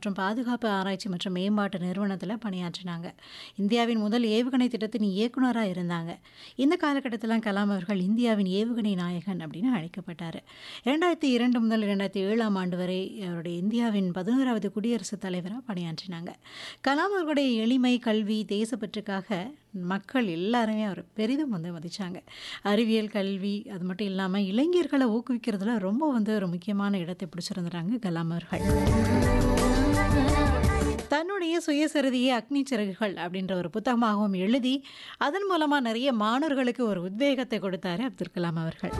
மற்றும் பாதுகாப்பு ஆராய்ச்சி மற்றும் மேம்பாட்டு நிறுவனத்தில் பணியாற்றினாங்க இந்தியாவின் முதல் ஏவுகணை திட்டத்தின் இயக்குனராக இருந்தாங்க இந்த காலகட்டத்தில் கலாம் அவர்கள் இந்தியாவின் ஏவுகணை நாயகன் அப்படின்னு அழைக்கப்பட்டார் இரண்டாயிரத்தி இரண்டு முதல் இரண்டாயிரத்தி ஏழாம் ஆண்டு வரை அவருடைய இந்தியாவின் பதினோராவது குடியரசுத் தலைவராக பணியாற்றினாங்க கலாம் அவர்களுடைய எளிமை கல்வி தேசப்பற்றுக்காக மக்கள் எல்லாருமே அவர் பெரிதும் வந்து மதிச்சாங்க அறிவியல் கல்வி அது மட்டும் இல்லாமல் இளைஞர்களை ஊக்குவிக்கிறதுல ரொம்ப வந்து ஒரு முக்கியமான இடத்தை பிடிச்சிருந்துறாங்க கலாம் அவர்கள் தன்னுடைய சுயசரிதியை அக்னி சிறகுகள் அப்படின்ற ஒரு புத்தகமாகவும் எழுதி அதன் மூலமாக நிறைய மாணவர்களுக்கு ஒரு உத்வேகத்தை கொடுத்தாரு அப்துல் கலாம் அவர்கள்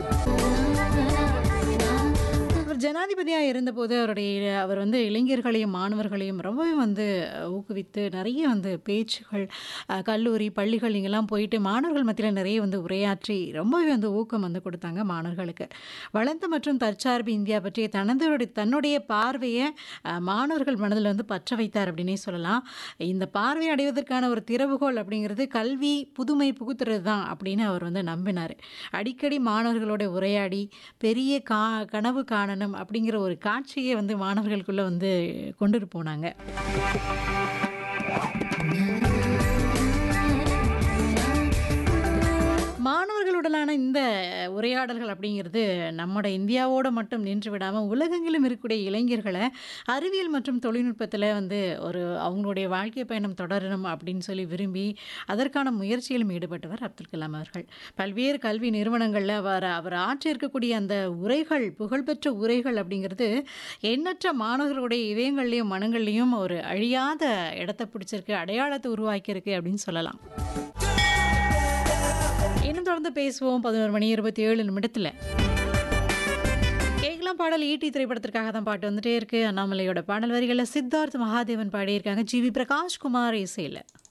அவர் ஜனாதிபதியாக இருந்தபோது அவருடைய அவர் வந்து இளைஞர்களையும் மாணவர்களையும் ரொம்பவே வந்து ஊக்குவித்து நிறைய வந்து பேச்சுகள் அஹ், கல்லூரி பள்ளிகள் இங்கெல்லாம் போயிட்டு மாணவர்கள் மத்தியில் நிறைய வந்து உரையாற்றி ரொம்பவே வந்து ஊக்கம் வந்து கொடுத்தாங்க மாணவர்களுக்கு வளர்ந்த மற்றும் தற்சார்பு இந்தியா பற்றிய தனது தன்னுடைய பார்வையை அஹ், மாணவர்கள் மனதில் வந்து பற்ற வைத்தார் அப்படின்னே சொல்லலாம் இந்த பார்வை அடைவதற்கான ஒரு திறவுகோல் அப்படிங்கிறது கல்வி புதுமை புகுத்துறது தான் அப்படின்னு அவர் வந்து நம்பினார் அடிக்கடி மாணவர்களோட உரையாடி பெரிய கா கனவு காணணும் அப்படிங்கிற ஒரு காட்சியை வந்து மாணவர்களுக்குள்ளே வந்து கொண்டுட்டு போனாங்க மாணவர்களுடனான இந்த உரையாடல்கள் அப்படிங்கிறது நம்மட இந்தியாவோட மட்டும் நின்று விடாமல் உலகெங்கிலும் இருக்கக்கூடிய இளைஞர்களை அறிவியல் மற்றும் தொழில்நுட்பத்தில் வந்து ஒரு அவங்களுடைய வாழ்க்கை பயணம் தொடரணும் அப்படின்னு சொல்லி விரும்பி அதற்கான முயற்சியிலும் ஈடுபட்டவர் அப்துல் கலாம் அவர்கள் பல்வேறு கல்வி நிறுவனங்களில் அவர் அவர் ஆற்றியிருக்கக்கூடிய அந்த உரைகள் புகழ்பெற்ற உரைகள் அப்படிங்கிறது எண்ணற்ற மாணவர்களுடைய இதயங்கள்லையும் மனங்கள்லையும் ஒரு அழியாத இடத்தை பிடிச்சிருக்கு அடையாளத்தை உருவாக்கியிருக்கு அப்படின்னு சொல்லலாம் இன்னும் தொடர்ந்து பேசுவோம் பதினோரு மணி இருபத்தி ஏழு நிமிடத்தில் கேட்கலாம் பாடல் ஈட்டி திரைப்படத்திற்காக தான் பாட்டு வந்துட்டே இருக்கு அண்ணாமலையோட பாடல் வரிகளில் சித்தார்த் மகாதேவன் பாடியிருக்காங்க ஜி வி பிரகாஷ் குமார் இசையில்